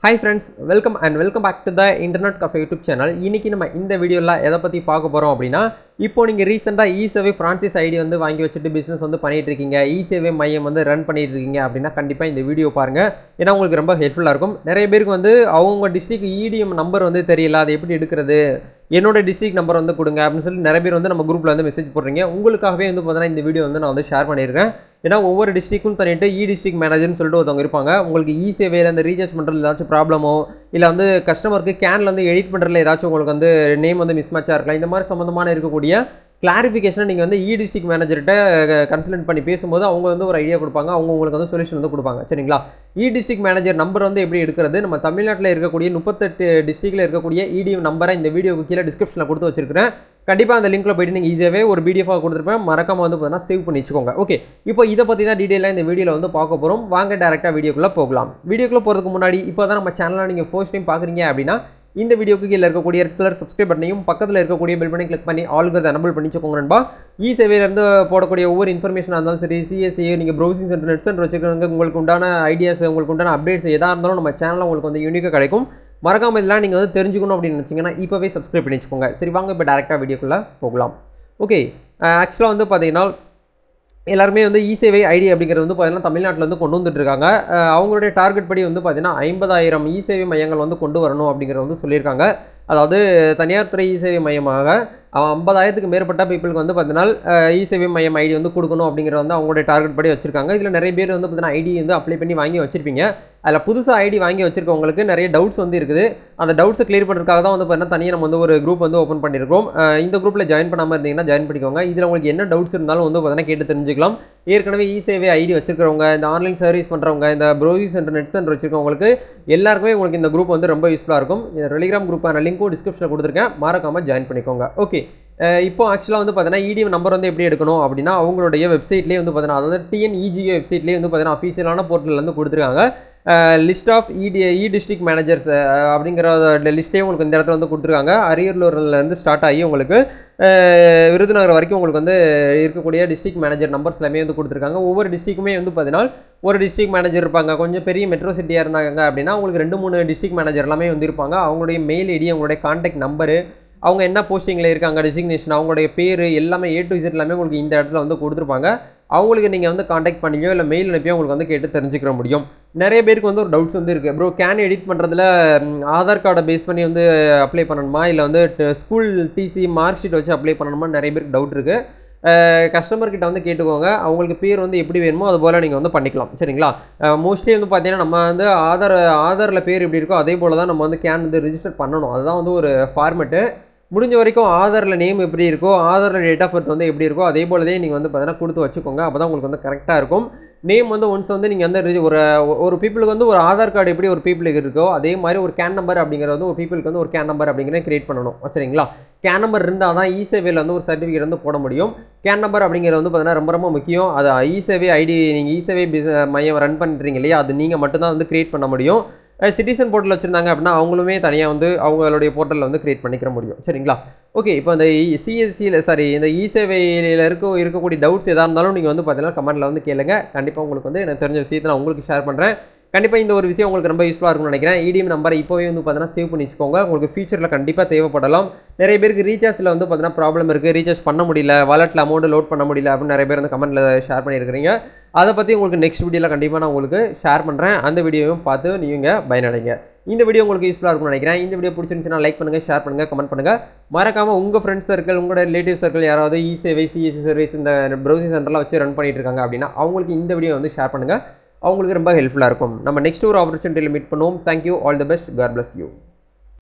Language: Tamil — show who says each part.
Speaker 1: hi friends welcome and welcome back to the internet cafe YouTube channel இன்றைக்கி நம்ம இந்த வீடியோவில் எதை பற்றி பார்க்க போகிறோம் அப்படின்னா இப்போ நீங்கள் ரீசெண்டாக இ சேவை ஃப்ரான்சைஸ் ஐடி வந்து வாங்கி வச்சுட்டு பிஸ்னஸ் வந்து பண்ணிட்டு இருக்கீங்க இ சேவை மையம் வந்து ரன் பண்ணிட்டு இருக்கீங்க அப்படின்னா கண்டிப்பாக இந்த வீடியோ பாருங்கள் ஏன்னா உங்களுக்கு ரொம்ப ஹெல்ப்ஃபுல்லாக இருக்கும் நிறைய பேருக்கு வந்து அவங்க டிஸ்ட்ரிக்ட் இடிஎம் நம்பர் வந்து தெரியல அதை எப்படி எடுக்கிறது என்னோட டிஸ்ட்ரிக்ட் நம்பர் வந்து கொடுங்க அப்படின்னு சொல்லி நிறைய பேர் வந்து நம்ம குரூப்பில் வந்து மெசேஜ் போடுறீங்க உங்களுக்காகவே வந்து பார்த்தீங்கன்னா இந்த வீடியோ வந்து நான் வந்து ஷேர் பண்ணியிருக்கேன் ஏன்னா ஒவ்வொரு டிஸ்ட்ரிக்கும் தனிட்டு இ டிஸ்ட்ரிக்ட் மேனேஜர்னு சொல்லிட்டு ஒருத்தவங்க இருப்பாங்க உங்களுக்கு இ சேவையில் அந்த ரீசார்ஜ் பண்ணுறதுல ஏதாச்சும் ப்ராப்ளமோ இல்லை வந்து கஸ்டமருக்கு கேனில் வந்து எடிட் பண்ணுறதுல ஏதாச்சும் உங்களுக்கு வந்து நேம் வந்து மிஸ் மேட்சாக இருக்கலாம் இந்த மாதிரி சம்மந்தமான இருக்கக்கூடிய கிளாரிஃபிகேஷனை நீங்கள் வந்து இ டிஸ்ட்ரிக்ட் மேனேஜர்கிட்ட கன்சல்ட் பண்ணி பேசும்போது அவங்க வந்து ஒரு ஐடியா கொடுப்பாங்க அவங்க உங்களுக்கு வந்து சொல்யூஷன் வந்து கொடுப்பாங்க சரிங்களா இ டிஸ்ட்ரிக்ட் மேனேஜர் நம்பர் வந்து எப்படி எடுக்கிறது நம்ம தமிழ்நாட்டில் இருக்கக்கூடிய முப்பத்தெட்டு டிஸ்ட்ரிக்டில் இருக்கக்கூடிய இடிஎம் நம்பரை இந்த வீடியோக்கு கீழே டிஸ்கிரிப்ஷனில் கொடுத்து வச்சிருக்கிறேன் கண்டிப்பாக அந்த லிங்க்கில் போயிட்டு நீங்கள் ஈஸியாகவே ஒரு பிடிஎஃபாக கொடுத்துருப்பேன் மறக்காம வந்து பார்த்தீங்கன்னா சேவ் பண்ணி வச்சுக்கோங்க ஓகே இப்போ இதை பற்றி தான் டீட்டெயிலாக இந்த வீடியோவில் வந்து பார்க்க போகிறோம் வாங்க டேரெக்டாக வீடியோக்குள்ளே போகலாம் வீடியோக்குள்ளே போகிறதுக்கு முன்னாடி இப்போ தான் நம்ம சேனலை நீங்கள் ஃபர்ஸ்ட் டைம் பார்க்குறீங்க அப்படின்னா இந்த வீடியோக்கு கீழே இருக்கக்கூடிய ரெட் கலர் சப்ஸ்கிரைப் பண்ணையும் பக்கத்தில் இருக்கக்கூடிய பெல் பண்ணி கிளிக் பண்ணி ஆளுங்கிறத எனபிள் பண்ணி வச்சுக்கோங்க நண்பா இ சேவையிலேருந்து போடக்கூடிய ஒவ்வொரு இன்ஃபர்மேஷனாக இருந்தாலும் சரி சிஎஸ்சி நீங்கள் ப்ரௌசிங் சென்டர் நெட் சென்டர் வச்சுக்கிறவங்க உங்களுக்கு உண்டான ஐடியாஸ் உங்களுக்கு உண்டான அப்டேட்ஸ் எதாக இருந்தாலும் நம்ம சேனலில் உங்களுக்கு வந்து யூனிக்காக கிடைக்கும் மறக்காமல் இதெல்லாம் நீங்கள் வந்து தெரிஞ்சுக்கணும் அப்படின்னு நினச்சிங்கன்னா இப்போவே சப்ஸ்கிரைப் பண்ணி வச்சுக்கோங்க சரி வாங்க இப்போ டேரெக்டாக வீடியோக்குள்ளே போகலாம் ஓகே ஆக்சுவலாக வந்து பார்த்தீங்கன்னா எல்லாருமே வந்து இ சேவை ஐடி அப்படிங்கிறது வந்து பார்த்தீங்கன்னா தமிழ்நாட்டில் வந்து கொண்டு வந்துட்டு இருக்காங்க அஹ் அவங்களுடைய டார்கெட் படி வந்து பார்த்தீங்கன்னா ஐம்பதாயிரம் இ சேவை மையங்கள் வந்து கொண்டு வரணும் அப்படிங்கிறத வந்து சொல்லியிருக்காங்க அதாவது தனியார் துறை இ சேவை மையமாக ஐம்பதாயிரத்துக்கு மேற்பட்ட பீப்புளுக்கு வந்து பார்த்தீங்கன்னா இ சேவை மையம் ஐடி வந்து கொடுக்கணும் அப்படிங்கிற வந்து அவங்களுடைய டார்கெட் படி வச்சிருக்காங்க இதில் நிறைய பேர் வந்து பார்த்தீங்கன்னா ஐடி வந்து அப்ளை பண்ணி வாங்கி வச்சிருப்பீங்க அதில் புதுசாக ஐடி வாங்கி வச்சிருக்கவங்களுக்கு நிறைய டவுட்ஸ் வந்து இருக்குது அந்த டவுட்ஸை கிளியர் பண்ணுறதுக்காக தான் வந்து பார்த்தீங்கன்னா தனியாக நம்ம வந்து ஒரு குரூப் வந்து ஓப்பன் பண்ணியிருக்கோம் அஹ் இந்த குரூப்பில் ஜாயின் பண்ணாமல் இருந்தீங்கன்னா ஜாயின் பண்ணிக்கோங்க இதில் உங்களுக்கு என்ன டவுட்ஸ் இருந்தாலும் வந்து பார்த்தீங்கன்னா கேட்டு தெரிஞ்சுக்கலாம் ஏற்கனவே இ சேவை ஐடி வச்சிருக்கிறவங்க இந்த ஆன்லைன் சர்வீஸ் பண்ணுறவங்க இந்த ப்ரௌசிங் சென்டர் நெட் சென்டர் வச்சிருக்கவங்களுக்கு எல்லாருக்குமே உங்களுக்கு இந்த குரூப் வந்து ரொம்ப யூஸ்ஃபுல்லாக இருக்கும் இந்த டெலிகிராம் குரூப்பான லிங்க்கும் டிஸ்கிரிப்ஷனில் கொடுத்துருக்கேன் மறக்காமல் ஜாயின் பண்ணிக்கோங்க ஓகே இப்போ ஆக்சுவலாக வந்து பார்த்தீங்கன்னா இடிஎம் நம்பர் வந்து எப்படி எடுக்கணும் அப்படின்னா அவங்களுடைய வெப்சைட்லேயே வந்து பார்த்தீங்கன்னா அதாவது டிஎன்இஜிஓ வெப்சைட்லேயே வந்து பார்த்தீங்கன்னா அஃபீஷியலான போர்ட்டலில் வந்து கொடுத்துருக்காங்க லிஸ்ட் ஆஃப் இடி இ டிஸ்ட்ரிக்ட் மேனேஜர்ஸ் அப்படிங்கிற லிஸ்ட்டே உங்களுக்கு இந்த இடத்துல வந்து கொடுத்துருக்காங்க அரியலூர்லேருந்து ஸ்டார்ட் ஆகி உங்களுக்கு அஹ், விருதுநகர் வரைக்கும் உங்களுக்கு வந்து இருக்கக்கூடிய டிஸ்ட்ரிக்ட் மேனேஜர் நம்பர்ஸ் எல்லாமே வந்து கொடுத்துருக்காங்க ஒவ்வொரு டிஸ்ட்ரிக்குமே வந்து பார்த்தீங்கன்னா ஒரு டிஸ்ட்ரிக்ட் மேனேஜர் இருப்பாங்க கொஞ்சம் பெரிய மெட்ரோ சிட்டியாக இருந்தாங்க அப்படின்னா உங்களுக்கு ரெண்டு மூணு டிஸ்ட்ரிக்ட் மேனேஜர் எல்லாமே வந்து இருப்பாங்க அவங்களுடைய மெயில் ஐடி அவங்களுடைய கான்டாக்ட் நம்பரு அவங்க என்ன போஸ்டிங்கில் இருக்காங்க டெசிக்னேஷன் அவங்களுடைய பேர் எல்லாமே ஏ டு இசட் எல்லாமே உங்களுக்கு இந்த இடத்துல வந்து கொடுத்துருப்பாங்க அவங்களுக்கு நீங்கள் வந்து காண்டாக்ட் பண்ணியோ இல்லை மெயில் அனுப்பியோ உங்களுக்கு வந்து கேட்டு தெரிஞ்சுக்கிற முடியும் நிறைய பேருக்கு வந்து ஒரு டவுட்ஸ் வந்து இருக்குது ப்ரோ கேன் எடிட் பண்ணுறதுல ஆதார் கார்டை பேஸ் பண்ணி வந்து அப்ளை பண்ணணுமா இல்லை வந்து ஸ்கூல் டிசி மார்க் ஷீட் வச்சு அப்ளை பண்ணணுமா நிறைய பேருக்கு டவுட் இருக்குது கஸ்டமர் கிட்ட வந்து கேட்டுக்கோங்க அவங்களுக்கு பேர் வந்து எப்படி வேணுமோ அது போல் நீங்கள் வந்து பண்ணிக்கலாம் சரிங்களா மோஸ்ட்லி வந்து பார்த்தீங்கன்னா நம்ம வந்து ஆதார் ஆதாரில் பேர் எப்படி இருக்கோ அதே போல் தான் நம்ம வந்து கேன் வந்து ரிஜிஸ்டர் பண்ணணும் அதுதான் வந்து ஒரு ஃபார்மெட்டு முடிஞ்ச வரைக்கும் ஆதாரில் நேம் எப்படி இருக்கோ ஆதாரில் டேட் ஆஃப் பர்த் வந்து எப்படி இருக்கோ அதே போலவே நீங்கள் வந்து பார்த்தீங்கன்னா கொடுத்து வச்சுக்கோங்க அப்போ தான் உங்களுக்கு வந்து கரெக்டாக இருக்கும் நேம் வந்து ஒன்ஸ் வந்து நீங்கள் வந்து ரிஜி- ஒரு ஒரு பீப்புளுக்கு வந்து ஒரு ஆதார் கார்டு எப்படி ஒரு பீப்புளுக்கு இருக்கோ அதே மாதிரி ஒரு கேன் நம்பர் அப்படிங்கிறது வந்து ஒரு பீப்புளுக்கு வந்து ஒரு கேன் நம்பர் அப்படிங்கிறத கிரியேட் பண்ணணும் சரிங்களா கேன் நம்பர் இருந்தால் தான் இ சேவையில் வந்து ஒரு சர்டிஃபிகேட் வந்து போட முடியும் கேன் நம்பர் அப்படிங்கிறது வந்து பார்த்தீங்கன்னா ரொம்ப ரொம்ப முக்கியம் அது இ சேவை ஐடி நீங்கள் இ சேவை பிஸ் மையம் ரன் பண்ணுறீங்க இல்லையா அது நீங்கள் மட்டும்தான் வந்து கிரியேட் பண்ண முடியும் சிட்டிசன் போர்ட்டல் வச்சுருந்தாங்க அப்படின்னா அவங்களுமே தனியாக வந்து அவங்களுடைய போர்ட்டலில் வந்து கிரியேட் பண்ணிக்கிற முடியும் சரிங்களா ஓகே இப்போ இந்த சிஎஸ்சியில் சாரி இந்த இ சேவையில் இருக்க இருக்கக்கூடிய டவுட்ஸ் எதாக இருந்தாலும் நீங்கள் வந்து பார்த்தீங்கன்னா கமெண்ட்டில் வந்து கேளுங்க கண்டிப்பாக உங்களுக்கு வந்து எனக்கு தெரிஞ்ச விஷயத்தை நான் உங்களுக்கு ஷேர் பண்ணுறேன் கண்டிப்பாக இந்த ஒரு விஷயம் உங்களுக்கு ரொம்ப யூஸ்ஃபுல்லாக இருக்கும்னு நினைக்கிறேன் இடிஎம் நம்பரை இப்போவே வந்து பார்த்தீங்கன்னா சேவ் பண்ணி வச்சுக்கோங்க உங்களுக்கு ஃபியூச்சரில் கண்டிப்பாக தேவைப்படலாம் நிறைய பேருக்கு ரீசார்ஜில் வந்து பார்த்தீங்கன்னா ப்ராப்ளம் இருக்குது ரீசார்ஜ் பண்ண முடியல வாலெட்டில் அமௌண்ட் லோட் பண்ண முடியல அப்படின்னு நிறைய பேர் வந்து கமெண்ட்டில் ஷேர் பண்ணியிருக்கிறீங்க அதை பற்றி உங்களுக்கு நெக்ஸ்ட் வீடியோவில் கண்டிப்பாக நான் உங்களுக்கு ஷேர் பண்ணுறேன் அந்த வீடியோவும் பார்த்து நீங்கள் பயனடைங்க இந்த வீடியோ உங்களுக்கு யூஸ்ஃபுல்லாக இருக்கும்னு நினைக்கிறேன் இந்த வீடியோ பிடிச்சிருந்துச்சுன்னா லைக் பண்ணுங்கள் ஷேர் பண்ணுங்கள் கமெண்ட் பண்ணுங்கள் மறக்காமல் உங்கள் ஃப்ரெண்ட்ஸ் சர்க்கிள் உங்களோட ரிலேட்டிவ் சர்க்கிள் யாராவது இ சேவை சிஎஸ்சி சர்வீஸ் இந்த ப்ரௌசிங் சென்டர்லாம் வச்சு ரன் பண்ணிட்டு இருக்காங்க அப்படின்னா அவங்களுக்கு இந்த வீடியோ வந்து ஷேர் பண்ணுங்கள் அவங்களுக்கு ரொம்ப ஹெல்ப்ஃபுல்லாக இருக்கும் நம்ம நெக்ஸ்ட் ஒரு ஆப்பர்ச்சுனிட்டியில் மீட் பண்ணுவோம் thank you all the best God bless you